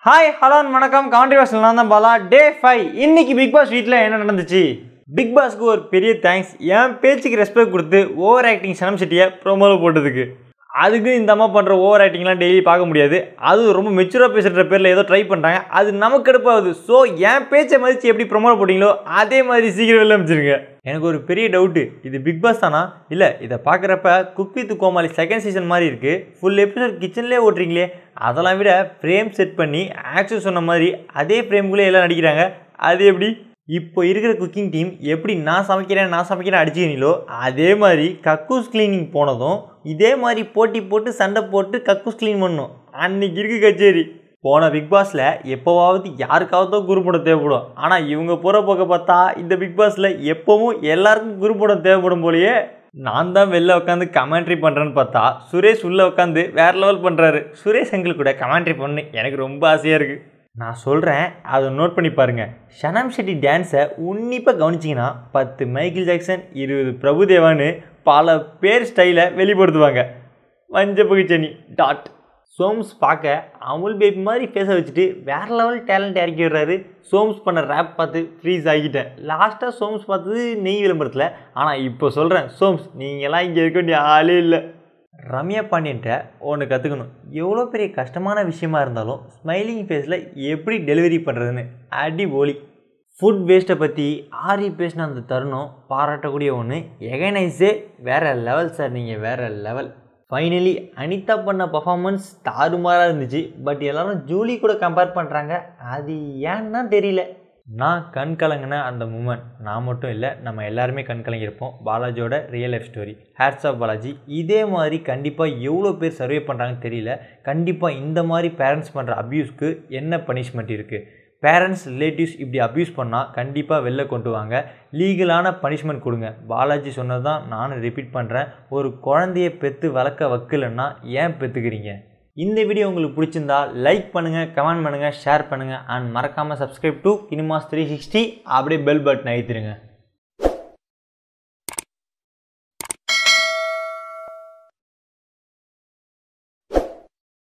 hi hello வணக்கம் controversial நான் தான் பாலா டே ஃபைவ் இன்னைக்கு பிக் பாஸ் வீட்டில் என்ன நடந்துச்சு பிக் பாஸ்க்கு ஒரு பெரிய தேங்க்ஸ் என் பேச்சுக்கு ரெஸ்பெக்ட் கொடுத்து ஓவர் ஆக்டிங் சனம் செட்டியை ப்ரோமோவில் போட்டதுக்கு அதுக்கு இந்த அம்மா பண்ணுற ஓவர் ஆக்டிங்லாம் டெய்லி பார்க்க முடியாது அது ரொம்ப மெச்சூராக பேசுகிற பேரில் ஏதோ ட்ரை பண்ணுறாங்க அது நமக்கு எடுப்பாகுது ஸோ என் பேச்சை மதித்து எப்படி ப்ரோமோட் போட்டிங்களோ அதே மாதிரி சீக்கிரம் வெளில அமைச்சிருங்க எனக்கு ஒரு பெரிய டவுட்டு இது பிக் பாஸ் தானா இல்லை இதை பார்க்குறப்ப Cook with Comali second season மாதிரி இருக்குது ஃபுல் எபிசோட் கிச்சன்லேயே ஓட்டுறீங்களே அதெல்லாம் விட ஃப்ரேம் செட் பண்ணி ஆக்ஷன் சொன்ன மாதிரி அதே ஃப்ரேம்குள்ளே எல்லாம் நடிக்கிறாங்க அது எப்படி இப்போ இருக்கிற குக்கிங் டீம் எப்படி நான் சமைக்கிறேன் நான் சமைக்கிறேன் அடிச்சுக்கிறீங்களோ அதே மாதிரி கக்கூஸ் கிளீனிங் போனதும் இதே மாதிரி போட்டி போட்டு சண்டை போட்டு கக்கூஸ் க்ளீன் பண்ணணும் அன்னைக்கு இருக்கு கச்சேரி போன பிக் பாஸில் எப்போவாவது யாருக்காவது குரூப்போட தேவைப்படும் ஆனால் இவங்க போகிற போக்க பார்த்தா இந்த பிக் பாஸில் எப்போவும் எல்லாருக்கும் குரூப்போட தேவைப்படும் போலயே நான் தான் வெளில உட்காந்து கமெண்ட்ரி பண்ணுறேன்னு பார்த்தா சுரேஷ் உள்ளே உட்காந்து வேறு லெவல் பண்ணுறாரு சுரேஷ் எங்களுக்கு கூட கமெண்ட்ரி பண்ணு எனக்கு ரொம்ப ஆசையாக இருக்குது நான் சொல்கிறேன் அதை நோட் பண்ணி பாருங்கள் ஷனம் ஷெட்டி டான்ஸை உன்னிப்பாக கவனிச்சிங்கன்னா பத்து மைக்கேல் ஜாக்சன் இருபது பிரபுதேவான்னு பல பேர் ஸ்டைலை வெளிப்படுத்துவாங்க மஞ்ச புகிச்சனி டாட் சோம்ஸ் பார்க்க அமுல் பேபி மாதிரி ஃபேஸை வச்சுட்டு வேறு லெவல் டேலண்ட் இறக்கி விடுறாரு சோம்ஸ் பண்ண ரேப் பார்த்து ஃப்ரீஸ் ஆகிட்டேன் லாஸ்ட்டாக சோம்ஸ் பார்த்தது நெய் விளம்பரத்தில் ஆனால் இப்போ சொல்கிறேன் சோம்ஸ் நீங்களாம் இங்கே இருக்க வேண்டிய ஆளே இல்லை ரம்யா பாண்டியன்ட்ட ஒன்று கற்றுக்கணும் எவ்வளோ பெரிய கஷ்டமான விஷயமா இருந்தாலும் ஸ்மைலிங் ஃபேஸில் எப்படி டெலிவரி பண்ணுறதுன்னு அடி போலி ஃபுட் வேஸ்ட்டை பற்றி ஆரி பேசின அந்த தருணம் பாராட்டக்கூடிய ஒன்று எகனைஸே வேறு லெவல் சார் நீங்கள் வேறு லெவல் ஃபைனலி அனிதா பண்ண பர்ஃபார்மன்ஸ் தாறுமாறாக இருந்துச்சு பட் எல்லாரும் ஜூலி கூட கம்பேர் பண்ணுறாங்க அது ஏன்னா தெரியல நான் கண் கலங்கின அந்த மூமெண்ட் நான் மட்டும் இல்லை நம்ம எல்லாருமே கண் கலங்கியிருப்போம் பாலாஜியோட real life story hats off Balaji இதே மாதிரி கண்டிப்பாக எவ்வளோ பேர் சர்வே பண்ணுறாங்கன்னு தெரியல கண்டிப்பாக இந்த மாதிரி பேரண்ட்ஸ் பண்ணுற அப்யூஸ்க்கு என்ன பனிஷ்மெண்ட் இருக்குது பேரண்ட்ஸ் ரிலேட்டிவ்ஸ் இப்படி அப்யூஸ் பண்ணால் கண்டிப்பாக வெளில கொண்டு வாங்க லீகலான பனிஷ்மெண்ட் கொடுங்க பாலாஜி சொன்னது தான் நானும் ரிப்பீட் பண்ணுறேன் ஒரு குழந்தைய பெற்று வளர்க்க வைக்கலன்னா ஏன் பெற்றுக்கிறீங்க இந்த வீடியோ உங்களுக்கு பிடிச்சிருந்தா லைக் பண்ணுங்கள் கமெண்ட் பண்ணுங்கள் ஷேர் பண்ணுங்கள் அண்ட் மறக்காமல் சப்ஸ்கிரைப் டு கினிமாஸ் த்ரீ சிக்ஸ்டி அப்படியே பெல் பட்டன் அழுத்திடுங்க